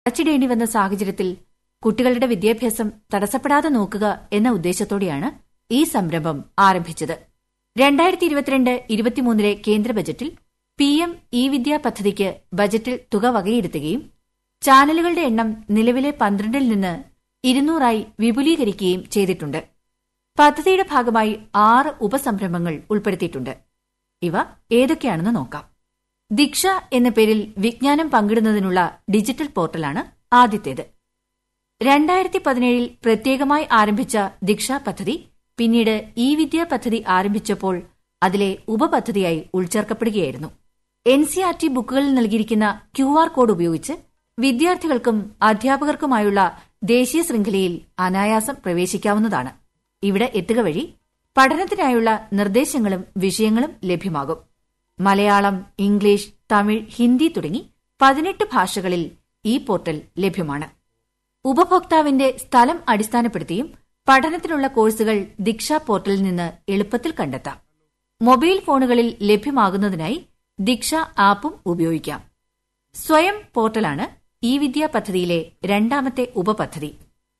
അടച്ചിടേണ്ടി വന്ന സാഹചര്യത്തിൽ കുട്ടികളുടെ വിദ്യാഭ്യാസം തടസ്സപ്പെടാതെ നോക്കുക എന്ന ഉദ്ദേശത്തോടെയാണ് ഈ സംരംഭം ആരംഭിച്ചത് രണ്ടായിരത്തി ഇരുപത്തിരണ്ട് ഇരുപത്തിമൂന്നിലെ കേന്ദ്ര ബജറ്റിൽ പി എം ഇ വിദ്യ പദ്ധതിക്ക് ബജറ്റിൽ തുക വകയിരുത്തുകയും ചാനലുകളുടെ എണ്ണം നിലവിലെ പന്ത്രണ്ടിൽ നിന്ന് ഇരുന്നൂറായി വിപുലീകരിക്കുകയും ചെയ്തിട്ടുണ്ട് പദ്ധതിയുടെ ഭാഗമായി ആറ് ഉപസംരംഭങ്ങൾ ഉൾപ്പെടുത്തിയിട്ടുണ്ട് ഇവ ഏതൊക്കെയാണെന്ന് നോക്കാം ദീക്ഷ എന്ന പേരിൽ വിജ്ഞാനം പങ്കിടുന്നതിനുള്ള ഡിജിറ്റൽ പോർട്ടലാണ് ആദ്യത്തേത് രണ്ടായിരത്തി പതിനേഴിൽ പ്രത്യേകമായി ആരംഭിച്ച ദീക്ഷ പദ്ധതി പിന്നീട് ഇ വിദ്യ പദ്ധതി ആരംഭിച്ചപ്പോൾ അതിലെ ഉപപദ്ധതിയായി ഉൾച്ചേർക്കപ്പെടുകയായിരുന്നു എൻ സി ആർ ടി ബുക്കുകളിൽ നൽകിയിരിക്കുന്ന ക്യു ആർ കോഡ് ഉപയോഗിച്ച് വിദ്യാർത്ഥികൾക്കും അധ്യാപകർക്കുമായുള്ള ദേശീയ ശൃംഖലയിൽ അനായാസം പ്രവേശിക്കാവുന്നതാണ് ഇവിടെ എത്തുക വഴി പഠനത്തിനായുള്ള നിർദ്ദേശങ്ങളും വിഷയങ്ങളും ലഭ്യമാകും മലയാളം ഇംഗ്ലീഷ് തമിഴ് ഹിന്ദി തുടങ്ങി പതിനെട്ട് ഭാഷകളിൽ ഈ പോർട്ടൽ ലഭ്യമാണ് ഉപഭോക്താവിന്റെ സ്ഥലം അടിസ്ഥാനപ്പെടുത്തിയും പഠനത്തിനുള്ള കോഴ്സുകൾ ദീക്ഷ പോർട്ടലിൽ നിന്ന് എളുപ്പത്തിൽ കണ്ടെത്താം മൊബൈൽ ഫോണുകളിൽ ലഭ്യമാകുന്നതിനായി ദീക്ഷ ആപ്പും ഉപയോഗിക്കാം സ്വയം പോർട്ടലാണ് ഇ വിദ്യ പദ്ധതിയിലെ രണ്ടാമത്തെ ഉപപദ്ധതി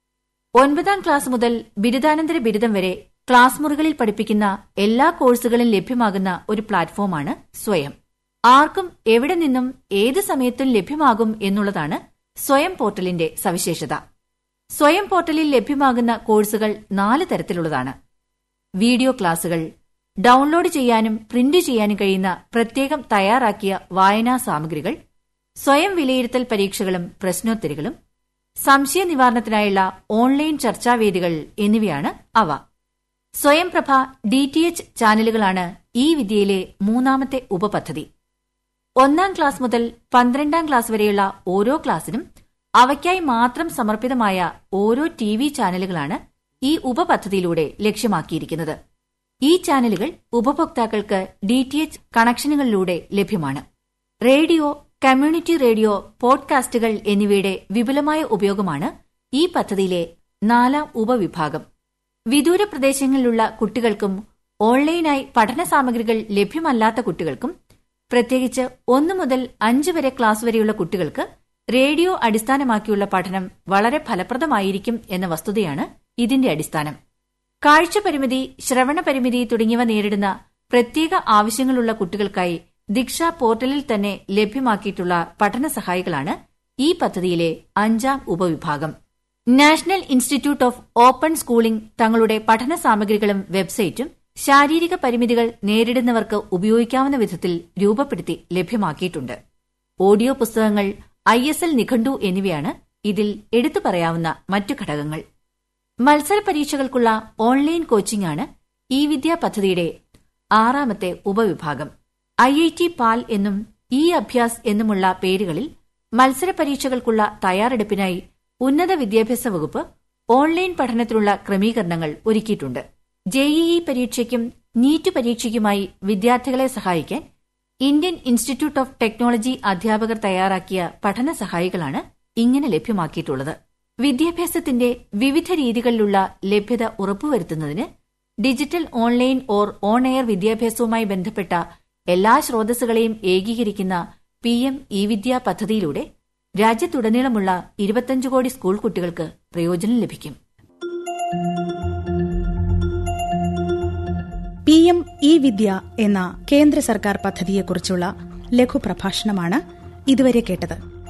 ഒൻപതാം ക്ലാസ് മുതൽ ബിരുദാനന്തര ബിരുദം വരെ ക്ലാസ് മുറികളിൽ പഠിപ്പിക്കുന്ന എല്ലാ കോഴ്സുകളും ലഭ്യമാകുന്ന ഒരു പ്ലാറ്റ്ഫോമാണ് സ്വയം ആർക്കും എവിടെ നിന്നും ഏത് സമയത്തും ലഭ്യമാകും എന്നുള്ളതാണ് സ്വയം പോർട്ടലിന്റെ സവിശേഷത സ്വയം പോർട്ടലിൽ ലഭ്യമാകുന്ന കോഴ്സുകൾ നാല് തരത്തിലുള്ളതാണ് വീഡിയോ ക്ലാസുകൾ ഡൌൺലോഡ് ചെയ്യാനും പ്രിന്റ് ചെയ്യാനും കഴിയുന്ന പ്രത്യേകം തയ്യാറാക്കിയ വായനാ സാമഗ്രികൾ സ്വയം വിലയിരുത്തൽ പരീക്ഷകളും പ്രശ്നോത്തരികളും സംശയ നിവാരണത്തിനായുള്ള ഓൺലൈൻ ചർച്ചാവേദികൾ എന്നിവയാണ് അവ സ്വയംപ്രഭ ഡി ടി എച്ച് ചാനലുകളാണ് ഈ വിദ്യയിലെ മൂന്നാമത്തെ ഉപപദ്ധതി ഒന്നാം ക്ലാസ് മുതൽ പന്ത്രണ്ടാം ക്ലാസ് വരെയുള്ള ഓരോ ക്ലാസ്സിനും അവയ്ക്കായി മാത്രം സമർപ്പിതമായ ഓരോ ടി വി ചാനലുകളാണ് ഈ ഉപപദ്ധതിയിലൂടെ ലക്ഷ്യമാക്കിയിരിക്കുന്നത് ഈ ചാനലുകൾ ഉപഭോക്താക്കൾക്ക് ഡി ടി എച്ച് കണക്ഷനുകളിലൂടെ ലഭ്യമാണ് റേഡിയോ കമ്മ്യൂണിറ്റി റേഡിയോ പോഡ്കാസ്റ്റുകൾ എന്നിവയുടെ വിപുലമായ ഉപയോഗമാണ് ഈ പദ്ധതിയിലെ നാലാം ഉപവിഭാഗം വിദൂര പ്രദേശങ്ങളിലുള്ള കുട്ടികൾക്കും ഓൺലൈനായി പഠന സാമഗ്രികൾ ലഭ്യമല്ലാത്ത കുട്ടികൾക്കും പ്രത്യേകിച്ച് ഒന്നു മുതൽ അഞ്ച് വരെ ക്ലാസ് വരെയുള്ള കുട്ടികൾക്ക് റേഡിയോ അടിസ്ഥാനമാക്കിയുള്ള പഠനം വളരെ ഫലപ്രദമായിരിക്കും എന്ന വസ്തുതയാണ് ഇതിന്റെ അടിസ്ഥാനം കാഴ്ച പരിമിതി ശ്രവണ പരിമിതി തുടങ്ങിയവ നേരിടുന്ന പ്രത്യേക ആവശ്യങ്ങളുള്ള കുട്ടികൾക്കായി ദീക്ഷ പോർട്ടലിൽ തന്നെ ലഭ്യമാക്കിയിട്ടുള്ള പഠന സഹായികളാണ് ഈ പദ്ധതിയിലെ അഞ്ചാം ഉപവിഭാഗം national institute of open schooling തങ്ങളുടെ പഠന സാമഗ്രികളും വെബ്സൈറ്റും ശാരീരിക പരിമിതികൾ നേരിടുന്നവർക്ക് ഉപയോഗിക്കാവുന്ന വിധത്തിൽ രൂപപ്പെടുത്തി ലഭ്യമാക്കിയിട്ടുണ്ട് ഓഡിയോ പുസ്തകങ്ങൾ ഐ എസ് എൽ നിഘണ്ടു എന്നിവയാണ് ഇതിൽ എടുത്തു പറയാവുന്ന മറ്റു ഘടകങ്ങൾ മത്സര പരീക്ഷകൾക്കുള്ള ഓൺലൈൻ കോച്ചിംഗ് ആണ് ഈ വിദ്യാ പദ്ധതിയുടെ ആറാമത്തെ ഉപവിഭാഗം ഐ ഐ ടി പാൽ എന്നും ഇ അഭ്യാസ് എന്നുമുള്ള പേരുകളിൽ മത്സര പരീക്ഷകൾക്കുള്ള തയ്യാറെടുപ്പിനായി ഉന്നത വിദ്യാഭ്യാസ വകുപ്പ് ഓൺലൈൻ പഠനത്തിനുള്ള ക്രമീകരണങ്ങൾ ഒരുക്കിയിട്ടുണ്ട് ജെഇഇ പരീക്ഷയ്ക്കും നീറ്റ് പരീക്ഷയ്ക്കുമായി വിദ്യാർത്ഥികളെ സഹായിക്കാൻ ഇന്ത്യൻ ഇൻസ്റ്റിറ്റ്യൂട്ട് ഓഫ് ടെക്നോളജി അധ്യാപകർ തയ്യാറാക്കിയ പഠന സഹായികളാണ് ഇങ്ങനെ ലഭ്യമാക്കിയിട്ടുള്ളത് വിദ്യാഭ്യാസത്തിന്റെ വിവിധ രീതികളിലുള്ള ലഭ്യത ഉറപ്പുവരുത്തുന്നതിന് digital online or on air വിദ്യാഭ്യാസവുമായി ബന്ധപ്പെട്ട എല്ലാ സ്രോതസ്സുകളെയും ഏകീകരിക്കുന്ന പി എം ഇ വിദ്യ പദ്ധതിയിലൂടെ രാജ്യത്തുടനീളമുള്ള ഇരുപത്തഞ്ച് കോടി സ്കൂൾ കുട്ടികൾക്ക് പ്രയോജനം ലഭിക്കും പി എം ഇ വിദ്യ എന്ന കേന്ദ്ര സർക്കാർ പദ്ധതിയെക്കുറിച്ചുള്ള ലഘുപ്രഭാഷണമാണ് ഇതുവരെ കേട്ടത്